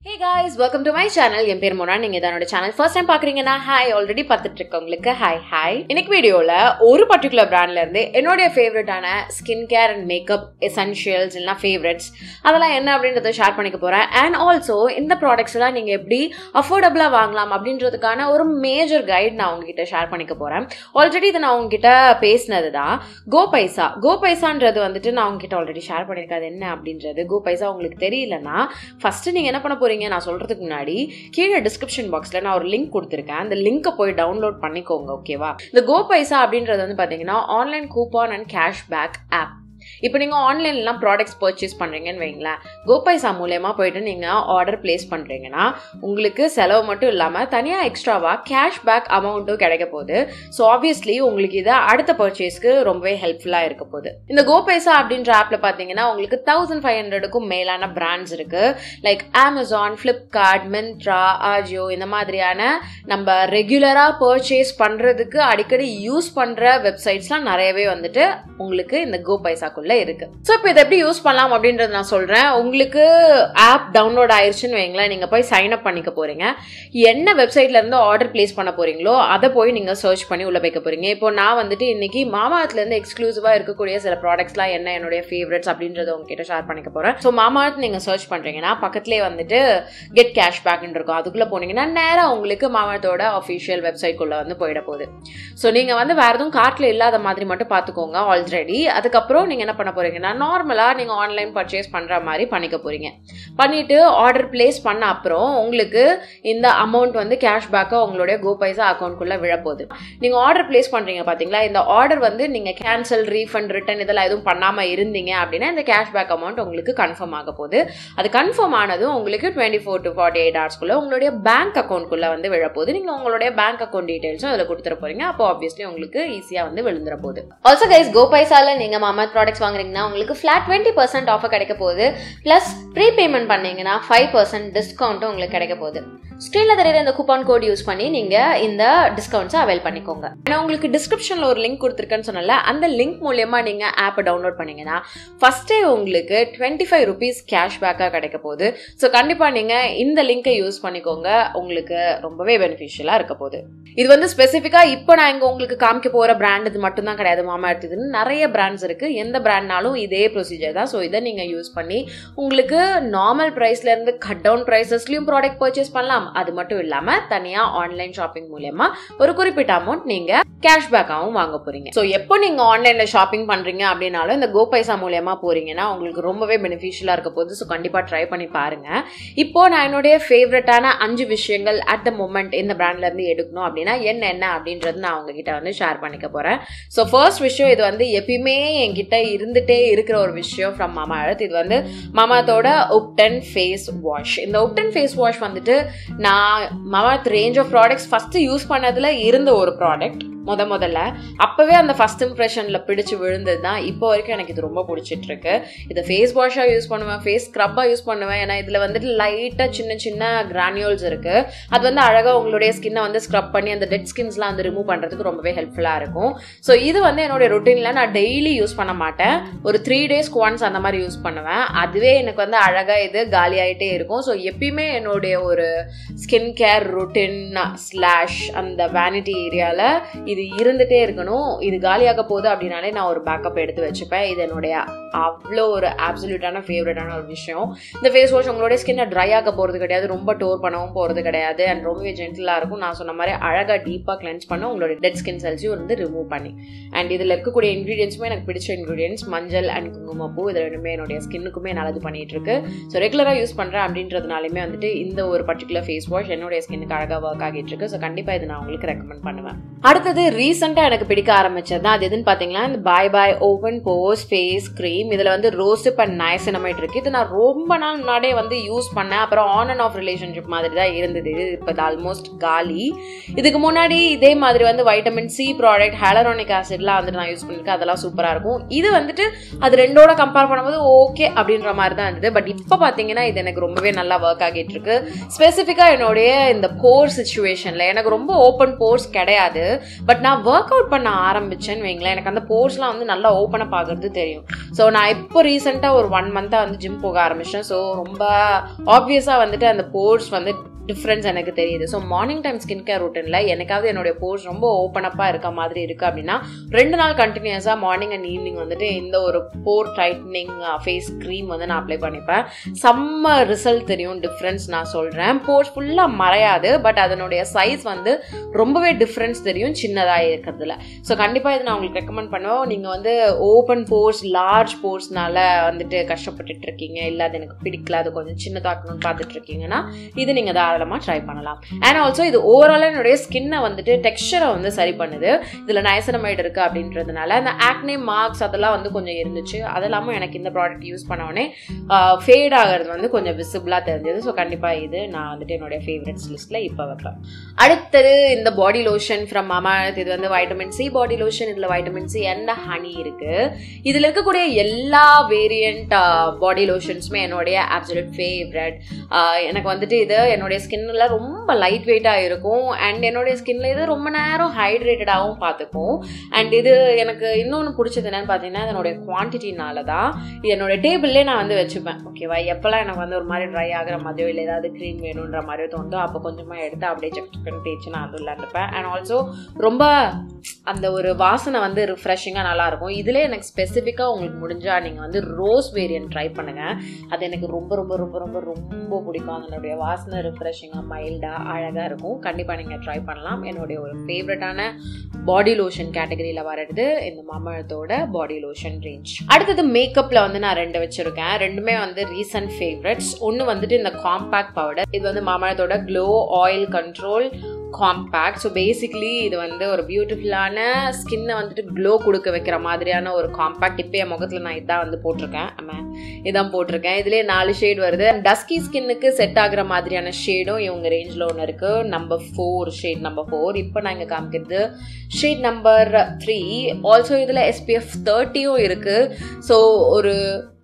hey guys welcome to my channel என் பேர் மோனா நீங்க இதனோட சேனல் ஃபர்ஸ்ட் டைம் பாக்குறீங்கன்னா ஹாய் ஆல்ரெடி பார்த்துட்டு இருக்கவங்களுக்கு ஹாய் ஹாய் இன்னைக்கு வீடியோல ஒரு பர்டிகுலர் பிராண்ட்ல இருந்து என்னுடைய ஃபேவரட்டான skin care and makeup essentials இல்லைனா ஃபேவரட்ஸ் அதெல்லாம் என்ன அப்படின்றத ஷேர் பண்ணிக்க போறேன் அண்ட் ஆல்சோ இந்த ப்ராடக்ட்ஸ் எல்லாம் நீங்க எப்படி அஃபோர்டபுளா வாங்கலாம் அப்படின்றதுக்கான ஒரு மேஜர் கைட் நான் உங்ககிட்ட ஷேர் பண்ணிக்க போறேன் ஆல்ரெடி இதை நான் உங்ககிட்ட பேசினது தான் கோ பைசா கோ பைசான்றது வந்துட்டு நான் உங்ககிட்ட ஆல்ரெடி ஷேர் பண்ணியிருக்கேன் அது என்ன அப்படின்றது கோ பைசா உங்களுக்கு தெரியலன்னா ஃபர்ஸ்ட் நீங்க என்ன பண்ண போறீங்க நான் சொல்றதுக்கு முன்னாடி கீழே டிஸ்கிரிப்ஷன் பாக்ஸ்ல நான் ஒரு லிங்க் கொடுத்துருக்கேன் அந்த லிங்கை போய் டவுன்லோட் பண்ணிக்கோங்க ஓகேவா இந்த கோ பைசா அப்படின்றது வந்து பாத்தீங்கன்னா online coupon and cash back app இப்போ நீங்கள் ஆன்லைன்லாம் ப்ராடக்ட்ஸ் பர்ச்சேஸ் பண்ணுறீங்கன்னு வைங்களேன் கோபைசா மூலயமா போயிட்டு நீங்கள் ஆர்டர் பிளேஸ் பண்ணுறீங்கன்னா உங்களுக்கு செலவு மட்டும் இல்லாமல் தனியாக எக்ஸ்ட்ராவாக கேஷ் பேக் அமௌண்ட்டும் கிடைக்க போகுது ஸோ ஆப்வியஸ்லி உங்களுக்கு இதை அடுத்த பர்ச்சேஸ்க்கு ரொம்பவே ஹெல்ப்ஃபுல்லாக இருக்க போகுது இந்த கோபைசா அப்படின்ற ஆப்பில் பார்த்தீங்கன்னா உங்களுக்கு தௌசண்ட் ஃபைவ் ஹண்ட்ரடுக்கும் மேலான பிராண்ட்ஸ் இருக்குது like Amazon Flipkart Myntra Ajio இந்த மாதிரியான நம்ம ரெகுலராக பர்ச்சேஸ் பண்ணுறதுக்கு அடிக்கடி யூஸ் பண்ணுற வெப்சைட்ஸ்லாம் நிறையவே வந்துட்டு உங்களுக்கு இந்த கோ பைசாக்குள்ள இருக்கு ஸோ இப்போ இதை எப்படி யூஸ் பண்ணலாம் அப்படின்றது நான் சொல்றேன் உங்களுக்கு ஆப் டவுன்லோட் ஆயிருச்சுன்னு வைங்களேன் நீங்க போய் சைன் அப் பண்ணிக்க போறீங்க என்ன வெப்சைட்ல இருந்து ஆர்டர் பிளேஸ் பண்ண போறீங்களோ அதை போய் நீங்க சர்ச் பண்ணி உள்ள வைக்க போறீங்க இப்போ நான் வந்துட்டு இன்னைக்கு மாமாத்துல இருந்து எக்ஸ்க்ளூசிவா இருக்கக்கூடிய சில ப்ராடக்ட்ஸ்லாம் என்ன என்னுடைய ஃபேவரட்ஸ் அப்படின்றத உங்ககிட்ட ஷேர் பண்ணிக்க போறேன் ஸோ மாமாத் நீங்க சர்ச் பண்றீங்கன்னா பக்கத்துலேயே வந்துட்டு கெட் கேஷ் பேக்னு இருக்கும் அதுக்குள்ள போனீங்கன்னா நேராக உங்களுக்கு மாமாத்தோட அஃபிஷியல் வெப்சைட்குள்ள வந்து போயிட போகுது ஸோ நீங்க வந்து வேற எதுவும் கார்ட்ல இல்லாத மாதிரி மட்டும் பார்த்துக்கோங்க ஆல்ரெடி அதுக்கப்புறம் நீங்க என்ன பண்ண போறீங்கன்னா நார்மலா நீங்க ஆன்லைன் பர்ச்சேஸ் பண்ற மாதிரி பண்ணிக்க போறீங்க பண்ணிட்டு ஆர்டர் பிளேஸ் பண்ண அப்புறம் உங்களுக்கு இந்த அமௌண்ட் வந்து கேஷ் பேக்கா உங்களுடைய கோ பைசா அக்கௌண்ட்குள்ள விழப்போகுது நீங்க ஆர்டர் பிளேஸ் பண்றீங்க பாத்தீங்களா இந்த ஆர்டர் வந்து நீங்க கேன்சல் ரீஃபண்ட் ரிட்டர்ன் இதெல்லாம் எதுவும் பண்ணாம இருந்தீங்க அப்படின்னா இந்த கேஷ் பேக் அமௌண்ட் உங்களுக்கு கன்ஃபார்ம் ஆக போகுது அது கன்ஃபார்ம் ஆனதும் உங்களுக்கு twenty four to forty eight ஹவர்ஸ்க்குள்ள உங்களுடைய பேங்க் அக்கௌண்ட்குள்ள வந்து விழப்போகுது நீங்க உங்களுடைய பேங்க் அக்கௌண்ட் டீடைல்ஸும் அதில் கொடுத்துட போறீங்க அப்போ ஆப்வியஸ்லி உங்களுக்கு ஈஸியா வந்து விழுந்துற போகுது ஆல்சோ கைஸ் கோ பைசால நீங்க மாமா ப்ராடக்ட்ஸ் வாங்குறீங்கன்னா உங்களுக்கு ஃபிளாட் டுவெண்ட்டி பர்சன்ட் ஆஃபர் கிடைக்க போகுது ப்ளஸ் ப்ரீ பேமெண்ட் பண்ணீங்கன்னா ஃபைவ் பர்சன்ட் டிஸ்கவுண்ட்டும் உங்களுக்கு கிடைக்க போகுது ஸ்க்ரீனில் தெரியுற இந்த கூப்பான் கோட் யூஸ் பண்ணி நீங்கள் இந்த டிஸ்கவுண்ட்ஸை அவைல் பண்ணிக்கோங்க நான் உங்களுக்கு டிஸ்கிரிப்ஷனில் ஒரு லிங்க் கொடுத்துருக்கேன்னு சொன்னல அந்த லிங்க் மூலயமா நீங்கள் ஆப்பை டவுன்லோட் பண்ணீங்கன்னா ஃபஸ்ட்டே உங்களுக்கு டுவெண்ட்டி ஃபைவ் ருபீஸ் கேஷ் பேக்காக கிடைக்க போகுது ஸோ கண்டிப்பாக நீங்கள் இந்த லிங்கை யூஸ் பண்ணிக்கோங்க உங்களுக்கு ரொம்பவே பெனிஃபிஷியலாக இருக்க போகுது இது வந்து ஸ்பெசிஃபிக்காக இப்போ நான் இங்கே உங்களுக்கு காமிக்க போகிற பிராண்ட் இது மட்டும்தான் கிடையாது மாமா எடுத்ததுன்னு நிறைய பிராண்ட்ஸ் இருக்குது எந்த பிராண்ட்னாலும் இதே ப்ரொசீஜர் தான் ஸோ இதை நீங்கள் யூஸ் பண்ணி உங்களுக்கு நார்மல் ப்ரைஸ்லேருந்து கட் டவுன் ப்ரைஸஸ்லையும் ப்ராடக்ட் பர்ச்சேஸ் பண்ணலாம் அது மட்டும் இல்லாமல் தனியாக ஆன்லைன் ஷாப்பிங் மூலயமா ஒரு குறிப்பிட்ட அமௌண்ட் நீங்கள் கேஷ்பேக்காகவும் வாங்க போகிறீங்க ஸோ எப்போ நீங்கள் ஆன்லைனில் ஷாப்பிங் பண்ணுறீங்க அப்படின்னாலும் இந்த கோ பைசா மூலயமா போகிறீங்கன்னா உங்களுக்கு ரொம்பவே பெனிஃபிஷியலாக இருக்க போகுது ஸோ கண்டிப்பாக ட்ரை பண்ணி பாருங்கள் இப்போ நான் என்னுடைய ஃபேவரட்டான அஞ்சு விஷயங்கள் அட் த மூமெண்ட் இந்த பிராண்ட்லேருந்து எடுக்கணும் அப்படின்னா என்ன என்ன அப்படின்றது நான் உங்ககிட்ட வந்து ஷேர் பண்ணிக்க போகிறேன் ஸோ ஃபர்ஸ்ட் விஷயம் இது வந்து எப்பயுமே என்கிட்ட இருந்துகிட்டே இருக்கிற ஒரு விஷயம் ஃப்ரம் மாமா அர்த் இது வந்து மாமாத்தோட உப்டன் ஃபேஸ் வாஷ் இந்த உப்டன் ஃபேஸ் வாஷ் வந்துட்டு நான் Mamaearth range of products first use பண்ணதில் இருந்த ஒரு ப்ராடக்ட் முத முதல்ல அப்போவே அந்த ஃபஸ்ட் இம்ப்ரெஷனில் பிடிச்சி விழுந்தது தான் இப்போ வரைக்கும் எனக்கு இது ரொம்ப பிடிச்சிட்டு இருக்கு இதை ஃபேஸ் வாஷாக யூஸ் பண்ணுவேன் ஃபேஸ் ஸ்க்ரப்பாக யூஸ் பண்ணுவேன் ஏன்னா இதில் வந்துட்டு லைட்டாக சின்ன சின்ன கிரானியூல்ஸ் இருக்குது அது வந்து அழகாக உங்களுடைய ஸ்கின்னை வந்து ஸ்க்ரப் பண்ணி அந்த டெட் ஸ்கின்ஸ்லாம் வந்து ரிமூவ் பண்ணுறதுக்கு ரொம்பவே ஹெல்ப்ஃபுல்லாக இருக்கும் ஸோ இது வந்து என்னுடைய ரொட்டீனில் நான் டெய்லி யூஸ் பண்ண மாட்டேன் ஒரு த்ரீ டேஸ்க்கு ஒன்ஸ் அந்த மாதிரி யூஸ் பண்ணுவேன் அதுவே எனக்கு வந்து அழகாக இது காலி ஆகிட்டே இருக்கும் ஸோ எப்பயுமே என்னுடைய ஒரு ஸ்கின் கேர் ரொட்டீன் ஸ்லாஷ் அந்த வேனிட்டி ஏரியாவில் இது இருந்துகிட்டே இருக்கணும் இது காலியாக போகுது அப்படின்னாலே நான் ஒரு பேக்கப் எடுத்து வச்சுப்பேன் இது என்னுடைய அவ்வளோ ஒரு ஆப்சல்யூட்டான ஃபேவரட்டான ஒரு விஷயம் இந்த ஃபேஸ் வாஷ் உங்களுடைய ஸ்கின்னை ட்ரை ஆக போகிறது கிடையாது ரொம்ப டோர் பண்ணவும் போகிறது கிடையாது அண்ட் ரொம்பவே ஜென்டிலாக இருக்கும் நான் சொன்ன மாதிரி அழகாக டீப்பாக கிளென்ஸ் பண்ண உங்களுடைய டெட் ஸ்கின் செல்ஸையும் வந்து ரிமூவ் பண்ணி அண்ட் இதில் இருக்கக்கூடிய இன்க்ரீடியன்ஸுமே எனக்கு பிடிச்ச இன்க்ரீடியன்ஸ் மஞ்சள் அண்ட் குங்குமப்பூ இது ரெண்டுமே என்னுடைய ஸ்கின்னுக்குமே நல்லது பண்ணிட்டு இருக்கு ஸோ ரெகுலராக யூஸ் பண்ணுறேன் அப்படின்றதுனாலுமே வந்துட்டு இந்த ஒரு பர்டிகுலர் ஃபேஸ் வாஷ் என்னுடைய ஸ்கின்னுக்கு அழகாக ஒர்க் ஆகிட்டு இருக்கு ஸோ கண்டிப்பாக இது நான் உங்களுக்கு ரெக்கமெண்ட் பண்ணுவேன் அடுத்தது ரீசெண்டாக எனக்கு பிடிக்க ஆரம்பிச்சது தான் அது எதுன்னு பார்த்தீங்கன்னா இந்த bye bye open pores face cream இதில் வந்து ரோஸ்ட் அண்ட் நயசினமைட் இருக்கு இது நான் ரொம்ப நாள் முன்னாடியே வந்து யூஸ் பண்ணேன் அப்புறம் ஆன் அண்ட் ஆஃப் ரிலேஷன்ஷிப் மாதிரி தான் இருந்தது இது இப்போ ஆல்மோஸ்ட் காலி இதுக்கு முன்னாடி இதே மாதிரி வந்து வைட்டமின் சி ப்ராடக்ட் ஹேலரானிக் ஆசிட்லாம் வந்துட்டு நான் யூஸ் பண்ணியிருக்கேன் அதெல்லாம் சூப்பராக இருக்கும் இது வந்துட்டு அது ரெண்டோட கம்பேர் பண்ணும்போது ஓகே அப்படின்ற மாதிரி தான் இருந்தது பட் இப்போ பார்த்தீங்கன்னா இது எனக்கு ரொம்பவே நல்லா ஒர்க் ஆகிட்டு இருக்கு ஸ்பெசிஃபிக்காக என்னுடைய இந்த போர் சுச்சுவேஷனில் எனக்கு ரொம்ப ஓப்பன் போர்ஸ் கிடையாது பட் நான் ஒர்க் அவுட் பண்ண ஆரம்பிச்சேன்னு வைங்களேன் எனக்கு அந்த போர்ஸ்லாம் வந்து நல்லா ஓப்பன் அப் ஆகுறது தெரியும் ஸோ நான் இப்போ ரீசெண்டாக ஒரு ஒன் மந்த்தாக வந்து ஜிம் போக ஆரம்பிச்சேன் ஸோ ரொம்ப ஆப்வியஸாக வந்துட்டு அந்த போர்ஸ் வந்து டிஃப்ரென்ஸ் எனக்கு தெரியுது so morning time skin care ரூட்டனில் எனக்காவது என்னுடைய போர்ஸ் ரொம்ப ஓப்பன் அப்பாக இருக்க மாதிரி இருக்குது அப்படின்னா ரெண்டு நாள் கண்டினியூஸாக மார்னிங் அண்ட் ஈவினிங் வந்துட்டு இந்த ஒரு போர் டைட்னிங் ஃபேஸ் க்ரீம் வந்து நான் அப்ளை பண்ணிப்பேன் செம்ம ரிசல்ட் தெரியும் டிஃப்ரென்ஸ் நான் சொல்கிறேன் போர்ஸ் ஃபுல்லாக மறையாது பட் அதனுடைய சைஸ் வந்து ரொம்பவே டிஃப்ரென்ஸ் தெரியும் சின்னதாக இருக்கிறதுல ஸோ கண்டிப்பாக இது நான் உங்களுக்கு ரெக்கமெண்ட் பண்ணுவேன் நீங்கள் வந்து ஓப்பன் போர்ஸ் லார்ஜ் போர்ஸ்னால வந்துட்டு கஷ்டப்பட்டுட்டு இருக்கீங்க இல்லை அது எனக்கு பிடிக்கல அது கொஞ்சம் சின்னதாக்கணும்னு பார்த்துட்டு இருக்கீங்கன்னா இது நீங்கள் தாராளமாக ட்ரை பண்ணலாம் அண்ட் ஆல்சோ இது ஓவராலாக என்னுடைய ஸ்கின்னை வந்துட்டு டெக்ஸ்சரை வந்து சரி பண்ணுது இதில் நயசனமைடு இருக்குது அப்படின்றதுனால அந்த ஆக்னே மார்க்ஸ் அதெல்லாம் வந்து கொஞ்சம் இருந்துச்சு அது இல்லாமல் எனக்கு இந்த ப்ராடக்ட் யூஸ் பண்ண உடனே ஃபேட் ஆகிறது வந்து கொஞ்சம் விசிபிளாக தெரிஞ்சது ஸோ கண்டிப்பாக இது நான் வந்துட்டு என்னுடைய ஃபேவரட்ஸ் லிஸ்ட்டில் இப்போ வைப்பேன் அடுத்தது இந்த பாடி லோஷன் ஃப்ரம் மாமா இது வந்து வைட்டமின் சி பாடி லோஷன் இதில் வைட்டமின் சி அண்ட் ஹனி இருக்குது இதில் இருக்கக்கூடிய எல்லா வேரியண்ட் பாடி லோஷன்ஸுமே என்னுடைய அப்சல்யூட் ஃபேவரட் எனக்கு வந்துட்டு இது என்னுடைய ஸ்கின்னில் ரொம்ப லைட் வெயிட்டாக இருக்கும் அண்ட் என்னுடைய ஸ்கின்ல இது ரொம்ப நேரம் ஹைட்ரேட்டடாகவும் பார்த்துக்கும் அண்ட் இது எனக்கு இன்னொன்று பிடிச்சது என்னன்னு பார்த்தீங்கன்னா இதனுடைய குவான்டிட்டினால தான் இது என்னோட டேபிள்லேயே நான் வந்து வச்சுப்பேன் ஓகேவா எப்போல்லாம் எனக்கு வந்து ஒரு மாதிரி ட்ரை ஆகிற மாதிரியோ இல்லை ஏதாவது க்ரீம் வேணுன்ற மாதிரியோ தோணுதோ அப்போ கொஞ்சமாக எடுத்து அப்படியே செக் செக் தேய்ச்சி நான் அது விளாண்டுப்பேன் அண்ட் ஆல்சோ ரொம்ப அந்த ஒரு வாசனை வந்து ரிஃப்ரெஷிங்காக நல்லாயிருக்கும் இதில் எனக்கு ஸ்பெசிஃபிக்காக உங்களுக்கு முடிஞ்சால் நீங்கள் வந்து ரோஸ் வேரியன்ட் ட்ரை பண்ணுங்கள் அது எனக்கு ரொம்ப ரொம்ப ரொம்ப ரொம்ப ரொம்ப பிடிக்கும் அதனுடைய வாசனை ரிஃப்ரெஷிங்காக மைல்டாக அழகாக இருக்கும் கண்டிப்பாக நீங்கள் ட்ரை பண்ணலாம் என்னுடைய ஒரு ஃபேவரட்டான பாடி லோஷன் கேட்டகரியில் வர்றது இந்த மாமழத்தோட பாடி லோஷன் ரேஞ்ச் அடுத்தது மேக்கப்பில் வந்து நான் ரெண்டு வச்சுருக்கேன் ரெண்டுமே வந்து ரீசன்ட் ஃபேவரட்ஸ் ஒன்று வந்துட்டு இந்த காம்பேக்ட் பவுடர் இது வந்து மாமழத்தோட glow oil control compact so basically இது வந்து ஒரு பியூட்டிஃபுல்லான ஸ்கின்னை வந்துட்டு க்ளோ கொடுக்க வைக்கிற மாதிரியான ஒரு காம்பேக்ட் இப்போ என் முகத்தில் நான் இதான் வந்து போட்டிருக்கேன் ஆமாம் இதான் போட்டிருக்கேன் இதுலேயே நாலு ஷேட் வருது டஸ்கி ஸ்கின்னுக்கு செட் ஆகுற மாதிரியான ஷேடும் இவங்க ரேஞ்சில் ஒன்று இருக்குது number four shade number four இப்போ நான் இங்கே காமிக்கிறது ஷேட் நம்பர் த்ரீ ஆல்சோ இதில் எஸ்பிஎஃப் தேர்ட்டியும் இருக்குது ஸோ ஒரு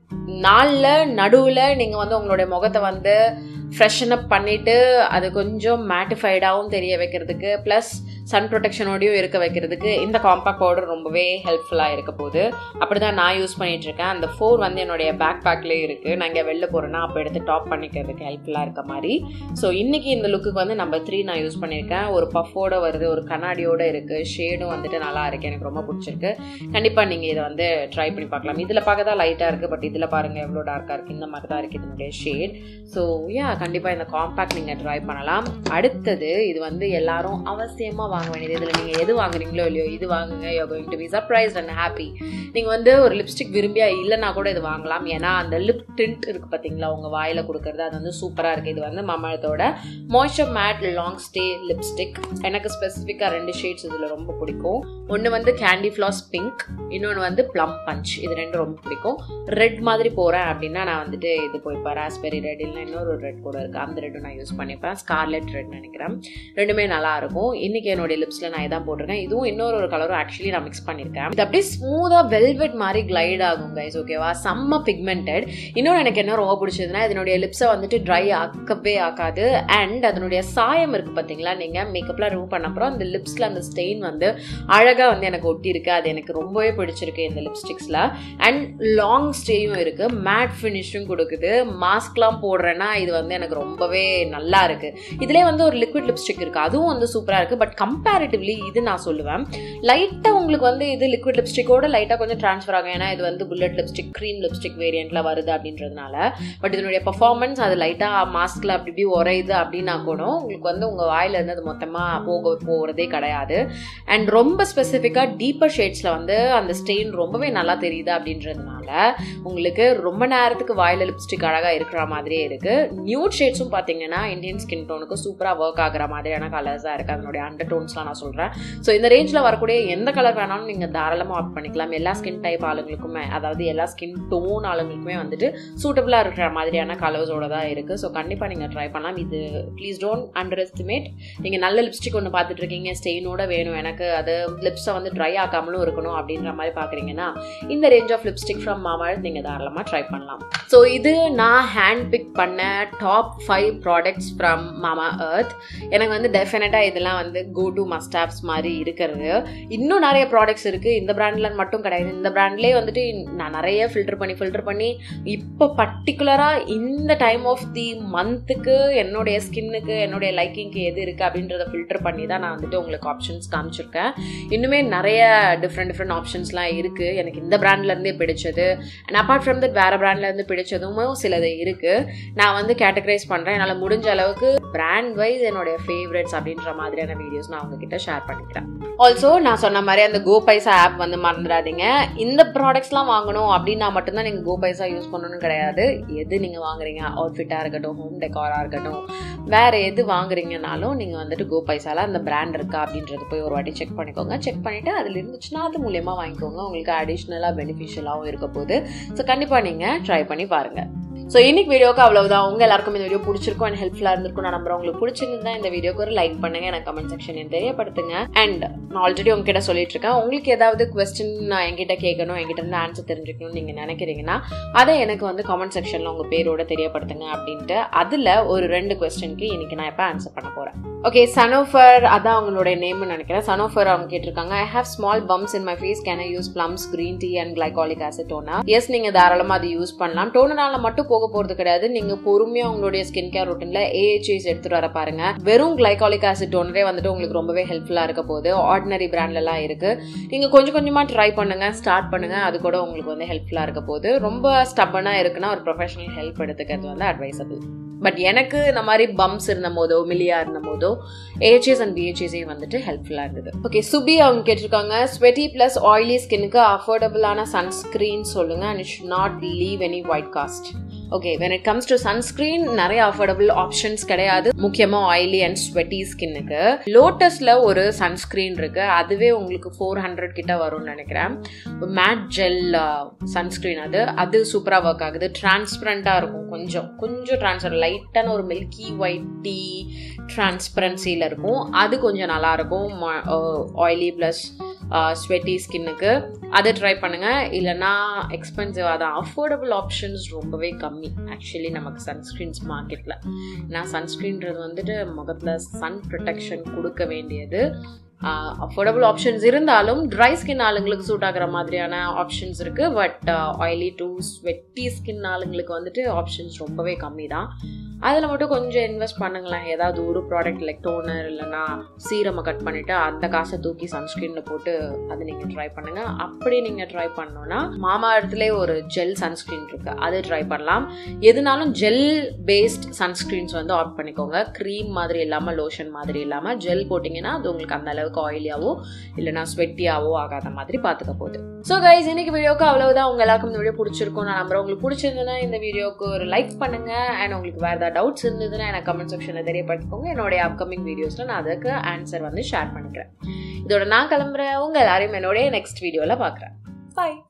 நாளில் நடுவில் நீங்கள் வந்து உங்களுடைய முகத்தை வந்து ஃப்ரெஷன் அப் பண்ணிவிட்டு அது கொஞ்சம் மேட்டிஃபைடாகவும் தெரிய வைக்கிறதுக்கு ப்ளஸ் சன் ப்ரொடெக்ஷனோடையும் இருக்க வைக்கிறதுக்கு இந்த காம்பாக்ட் பவுடர் ரொம்பவே ஹெல்ப்ஃபுல்லாக இருக்க போகுது அப்படி தான் நான் யூஸ் பண்ணிகிட்ருக்கேன் அந்த ஃபோர் வந்து என்னுடைய பேக் பேக்லேயே இருக்குது நான் இங்கே வெளில போகிறேன்னா அப்போ எடுத்து டாப் பண்ணிக்கிறதுக்கு ஹெல்ப்ஃபுல்லாக இருக்க மாதிரி ஸோ இன்றைக்கி இந்த லுக்குக்கு வந்து நம்பர் த்ரீ நான் யூஸ் பண்ணியிருக்கேன் ஒரு பஃபோட வருது ஒரு கண்ணாடியோட இருக்குது ஷேடும் வந்துட்டு நல்லா இருக்குது எனக்கு ரொம்ப பிடிச்சிருக்கு கண்டிப்பாக நீங்கள் இதை வந்து ட்ரை பண்ணி பார்க்கலாம் இதில் பார்க்க தான் லைட்டாக இருக்குது பட் இதில் பாருங்கள் எவ்வளோ டார்க்காக இருக்குது இந்த மாதிரி தான் இருக்குது இதனுடைய ஷேட் ஸோ யா கண்டிப்பாக இந்த காம்பேக்ட் நீங்கள் ட்ரை பண்ணலாம் அடுத்தது இது வந்து எல்லாரும் அவசியமாக வாங்க வேண்டியது இதில் நீங்கள் எது வாங்குறீங்களோ இல்லையோ இது வாங்குங்க you going to be surprised and happy நீங்கள் வந்து ஒரு லிப்ஸ்டிக் விரும்பியா இல்லைனா கூட இது வாங்கலாம் ஏன்னா அந்த லிப் டிண்ட் இருக்குது பார்த்தீங்களா உங்கள் வாயில் கொடுக்குறது அது வந்து சூப்பராக இருக்குது இது வந்து மமழத்தோட moisture matte long stay lipstick எனக்கு ஸ்பெசிஃபிக்காக ரெண்டு ஷேட்ஸ் இதில் ரொம்ப பிடிக்கும் ஒன்று வந்து கேண்டி ஃப்ளாஸ் பிங்க் இன்னொன்று வந்து ப்ளம் பஞ்ச் இது ரெண்டும் ரொம்ப பிடிக்கும் ரெட் மாதிரி போகிறேன் அப்படின்னா நான் வந்துட்டு இது போய்ப்பேன் ராஸ்பெரி ரெட் இல்லை இன்னொரு ரெட் கூட இருக்குது அந்த ரெட்டும் நான் யூஸ் பண்ணிப்பேன் ஸ்கார்லெட் ரெட் நினைக்கிறேன் ரெண்டுமே நல்லா இருக்கும் இன்றைக்கி என்னுடைய லிப்ஸில் நான் இதான் போட்டிருக்கேன் இதுவும் இன்னொரு ஒரு கலரும் ஆக்சுவலி நான் மிக்ஸ் பண்ணியிருக்கேன் இது அப்படியே ஸ்மூத்தாக வெல்வெட் மாதிரி கிளைட் ஆகும் கைஸ் ஓகேவா செம்ம பிக்மெண்டட் இன்னொன்று எனக்கு என்ன ரொம்ப பிடிச்சதுன்னா இதனுடைய லிப்ஸை வந்துட்டு ட்ரை ஆக்கவே ஆக்காது அண்ட் அதனுடைய சாயம் இருக்குது பார்த்தீங்களா நீங்கள் மேக்கப்லாம் ரிமூவ் பண்ண அப்புறம் அந்த லிப்ஸில் அந்த ஸ்டெயின் வந்து அழகாக வந்து எனக்கு ஒட்டியிருக்கு அது எனக்கு ரொம்பவே பிடிச்சிருக்கு இந்த லிப்ஸ்டிக்ஸில் அண்ட் லாங் ஸ்டேயும் இருக்குது மேட் ஃபினிஷும் கொடுக்குது மாஸ்க்லாம் போடுறேன்னா இது வந்து எனக்கு ரொம்பவே நல்லா இருக்குது இதிலே வந்து ஒரு லிக்விட் லிப்ஸ்டிக் இருக்குது அதுவும் வந்து சூப்பராக இருக்குது பட் கம்பேரிட்டிவ்லி இது நான் சொல்லுவேன் லைட்டாக உங்களுக்கு வந்து இது லிக்விட் லிப்ஸ்டிக்கோட லைட்டாக கொஞ்சம் ட்ரான்ஸ்ஃபர் ஆகும் ஏன்னா இது வந்து புல்லட் லிப்ஸ்டிக் க்ரீம் லிப்ஸ்டிக் வேரியண்ட்டில் வருது அப்படின்றதுனால பட் இதனுடைய பர்ஃபார்மன்ஸ் அது லைட்டாக மாஸ்கில் அப்படி இப்படி உரையுது அப்படின்னா கூட உங்களுக்கு வந்து உங்கள் வாயிலேருந்து அது மொத்தமாக போக போகிறதே கிடையாது அண்ட் ரொம்ப ஸ்பெசிஃபிக்காக டீப்பர் ஷேட்ஸில் வந்து அந்த ஸ்டெயின் ரொம்பவே நல்லா தெரியுது அப்படின்றதுனால உங்களுக்கு ரொம்ப நேரத்துக்கு வாயில் லிப்ஸ்டிக் அழகாக இருக்கிற மாதிரியே இருக்குது நியூட் ஷேட்ஸும் பார்த்தீங்கன்னா இந்தியன் ஸ்கின் டோனுக்கு சூப்பராக ஒர்க் ஆகிற மாதிரியான கலர்ஸாக இருக்குது அதனுடைய அண்டர் டோன்ஸ்லாம் நான் சொல்கிறேன் ஸோ இந்த ரேஞ்சில் வரக்கூடிய எந்த கலர் வேணாலும் நீங்கள் தாராளமாக ஆப்ட் பண்ணிக்கலாம் எல்லா ஸ்கின் டைப் ஆளுங்களுக்குமே அதாவது எல்லா ஸ்கின் டோன் ஆளுங்களுக்குமே வந்துட்டு சூட்டபுளாக இருக்கிற மாதிரியான கலர்ஸோட தான் இருக்குது ஸோ கண்டிப்பாக நீங்கள் ட்ரை பண்ணலாம் இது ப்ளீஸ் டோன்ட் அண்டர் எஸ்டிமேட் நீங்கள் நல்ல லிப்ஸ்டிக் ஒன்று பார்த்துட்டு இருக்கீங்க ஸ்டெயினோட வேணும் எனக்கு அது லிப்ஸை வந்து ட்ரை ஆக்காமலும் இருக்கணும் அப்படின்ற மாதிரி பார்க்குறீங்கன்னா இந்த range of lipstick from Mamaearth நீங்கள் தாராளமாக ட்ரை பண்ணலாம் ஸோ இது நான் ஹேண்ட் பிக் பண்ண top five products from Mamaearth எனக்கு வந்து டெஃபினட்டாக இதெல்லாம் வந்து கோ டு மஸ்ட் ஹேவ்ஸ் மாதிரி இருக்கிறது இன்னும் நிறைய ப்ராடக்ட்ஸ் இருக்குது இந்த பிராண்டில் மட்டும் கிடையாது இந்த பிராண்ட்லேயே வந்துட்டு நான் நிறைய ஃபில்டர் பண்ணி ஃபில்டர் பண்ணி இப்போ பர்டிகுலராக இந்த டைம் ஆஃப் தி மந்த்துக்கு என்னுடைய ஸ்கின்னுக்கு என்னுடைய லைக்கிங்க்கு எது இருக்குது அப்படின்றத ஃபில்டர் பண்ணி தான் நான் வந்துட்டு உங்களுக்கு ஆப்ஷன்ஸ் காமிச்சிருக்கேன் இன்னுமே நிறைய டிஃப்ரெண்ட் டிஃப்ரெண்ட் ஆப்ஷன்ஸ்லாம் இருக்குது எனக்கு இந்த பிராண்ட்லேருந்தே பிடிச்சது அண்ட் அப்பார்ட் ஃப்ரம் தட் வேறு பிராண்ட்லேருந்து பிடிச்சதும் சிலது இருக்குது நான் வந்து கேட்டகரைஸ் பண்ணுறேன் என்னால் முடிஞ்ச அளவுக்கு பிராண்ட் வைஸ் என்னுடைய ஃபேவரட்ஸ் அப்படின்ற மாதிரியான வீடியோஸ் நான் உங்ககிட்ட ஷேர் பண்ணிக்கிறேன் ஆல்சோ நான் சொன்ன மாதிரி அந்த கோ பைசா ஆப் வந்து மறந்துடாதீங்க இந்த ப்ராடக்ட்ஸ்லாம் வாங்கணும் அப்படின்னா மட்டும்தான் நீங்கள் கோ பைசா யூஸ் பண்ணணும்னு கிடையாது எது நீங்கள் வாங்குறீங்க அவுட்ஃபிட்டாக இருக்கட்டும் ஹோம் டெக்காராக இருக்கட்டும் வேறு எது வாங்குறீங்கனாலும் நீங்கள் வந்துட்டு கோ பைசால அந்த பிராண்ட் இருக்கா அப்படின்றது போய் ஒரு வாட்டி செக் பண்ணிக்கோங்க செக் பண்ணிவிட்டு அதில் இருந்துச்சுன்னா அது மூலியமாக வாங்கிக்கோங்க உங்களுக்கு அடிஷ்னலாக பெனிஃபிஷியலாகவும் இருக்க போகுது ஸோ கண்டிப்பாக நீங்கள் ட்ரை பண்ணி பாருங்கள் ஸோ இன்னைக்கு வீடியோக்கு அவ்வளவுதான் உங்க எல்லாருக்கும் இந்த வீடியோ பிடிச்சிருக்கும் அண்ட் ஹெல்ப்ஃபுல்லாக இருந்திருக்கும் நான் நம்புறேன் உங்களுக்கு பிடிச்சிருந்தா இந்த வீடியோக்கு ஒரு லைக் பண்ணுங்க எனக்கு கமெண்ட் செக்ஷன் தெரியப்படுத்துங்க அண்ட் நான் ஆல்ரெடி உங்ககிட்ட சொல்லிட்டு இருக்கேன் உங்களுக்கு ஏதாவது கொஸ்டின் நான் என்கிட்ட கேட்கணும் என்கிட்ட இருந்து ஆன்சர் தெரிஞ்சுக்கணும்னு நீங்க நினைக்கிறீங்கன்னா அதை எனக்கு வந்து கமெண்ட் செக்ஷன்ல உங்க பேரோட தெரியப்படுத்துங்க அப்படின்ட்டு அதுல ஒரு ரெண்டு கொஸ்டினுக்கு இன்னைக்கு நான் எப்போ ஆன்சர் பண்ண போறேன் ஓகே சனோஃபர் அதான் அவங்களுடைய நேம்னு நினைக்கிறேன் சனோஃபர் அவங்க கேட்டிருக்காங்க I have small bumps in my face can I use Plum's green tea and glycolic acid toner yes நீங்க தாராளமா அது யூஸ் பண்ணலாம் டோனரால மட்டும் போக போறது கிடையாது நீங்க பொறுமையா உங்களுடைய ஸ்கின் கேர் ரொட்டீன்ல ஏஹெச்ஐஸ் எடுத்துட்டு வர பாருங்க வெறும் கிளைகாலிக் ஆசிட் டோனரே வந்துட்டு உங்களுக்கு ரொம்பவே ஹெல்ப்ஃபுல்லா இருக்க போகுது ஆர்டினரி பிராண்ட்ல எல்லாம் இருக்கு நீங்க கொஞ்சம் கொஞ்சமா ட்ரை பண்ணுங்க ஸ்டார்ட் பண்ணுங்க அது கூட உங்களுக்கு வந்து ஹெல்ப்ஃபுல்லா இருக்க போகுது ரொம்ப ஸ்டப்பனா இருக்குன்னா ஒரு ப்ரொஃபஷனல் ஹெல்ப் எடுத்துக்கிறது வந்து அட்வைசபிள் பட் எனக்கு இந்த மாதிரி பம்ப்ஸ் இருந்த போதோ மில்லியா இருந்த போதோ ஏஹெச்எஸ் அண்ட் பிஹெச்எஸே வந்துட்டு ஹெல்ப்ஃபுல்லாக இருந்தது ஓகே சுபி அவங்க கேட்டிருக்காங்க ஸ்வெட்டி ப்ளஸ் ஆயிலி ஸ்கின்னுக்கு அஃபோர்டபுளான சன்ஸ்க்ரீன் சொல்லுங்க and it should not leave any white cast okay when it comes to sunscreen நிறைய அஃபோர்டபுள் ஆப்ஷன்ஸ் கிடையாது முக்கியமாக ஆயிலி அண்ட் ஸ்வெட்டி ஸ்கின்னுக்கு லோட்டஸில் ஒரு சன்ஸ்கிரீன் இருக்கு அதுவே உங்களுக்கு ஃபோர் ஹண்ட்ரட் கிட்ட வரும்னு நினைக்கிறேன் மேட் ஜெல் சன்ஸ்கிரீன் அது அது சூப்பராக ஒர்க் ஆகுது டிரான்ஸ்பரண்ட்டாக இருக்கும் கொஞ்சம் கொஞ்சம் டிரான்ஸ்பர் லைட்டான ஒரு மில்கி ஒயிட் டீ டிரான்ஸ்பரன்சியில் இருக்கும் அது கொஞ்சம் நல்லாயிருக்கும் ஆயிலி ப்ளஸ் ஸ்வெட்டி ஸ்கின்னுக்கு அதை ட்ரை பண்ணுங்கள் இல்லைனா எக்ஸ்பென்சிவ் அதான் அஃபோர்டபுள் ஆப்ஷன்ஸ் ரொம்பவே கம்மி ஆக்சுவலி நமக்கு சன்ஸ்க்ரீன்ஸ் மார்க்கெட்டில் ஏன்னா சன்ஸ்க்ரீன்றது வந்துட்டு முகத்தில் சன் ப்ரொடெக்ஷன் கொடுக்க வேண்டியது அஃபோர்டபுள் ஆப்ஷன்ஸ் இருந்தாலும் ட்ரை ஸ்கின் ஆளுங்களுக்கு சூட் ஆகிற மாதிரியான ஆப்ஷன்ஸ் இருக்குது but oily to sweaty skin ஆளுங்களுக்கு வந்துட்டு ஆப்ஷன்ஸ் ரொம்பவே கம்மி தான் அதில் மட்டும் கொஞ்சம் இன்வெஸ்ட் பண்ணுங்களேன் ஏதாவது ஒரு ப்ராடக்ட் லைக் டோனர் இல்லைனா சீரமை கட் பண்ணிவிட்டு அந்த காசை தூக்கி சன்ஸ்க்ரீனில் போட்டு அதை நீங்கள் ட்ரை பண்ணுங்கள் அப்படி நீங்கள் ட்ரை பண்ணோன்னா மாமா இடத்துல ஒரு ஜெல் சன்ஸ்க்ரீன் இருக்குது அது ட்ரை பண்ணலாம் எதுனாலும் ஜெல் பேஸ்ட் சன்ஸ்க்ரீன்ஸ் வந்து ஆட் பண்ணிக்கோங்க க்ரீம் மாதிரி இல்லாமல் லோஷன் மாதிரி இல்லாமல் ஜெல் போட்டிங்கன்னா அது உங்களுக்கு அந்த அளவுக்கு ஆயிலியாவோ இல்லைனா ஸ்வெட்டியாவோ ஆகாத மாதிரி பார்த்துக்க போகுது ஸோ கைஸ் இன்னைக்கு வீடியோக்கு அவ்வளவுதான் உங்க எல்லாருக்கும் இந்த வீடியோ பிடிச்சிருக்கும் நான் நம்புறேன் உங்களுக்கு பிடிச்சிருந்ததுன்னா இந்த வீடியோக்கு ஒரு லைக் பண்ணுங்க அண்ட் உங்களுக்கு வேறு ஏதாவது டவுட்ஸ் இருந்ததுன்னா எனக்கு கமெண்ட் செக்ஷனில் தெரியப்படுத்திக்கோங்க என்னுடைய அப்கமிங் வீடியோஸில் நான் அதுக்கு ஆன்சர் வந்து ஷேர் பண்ணிக்கிறேன் இதோட நான் கிளம்புறேன் உங்க எல்லாரையும் என்னுடைய நெக்ஸ்ட் வீடியோவில் பார்க்குறேன் பாய்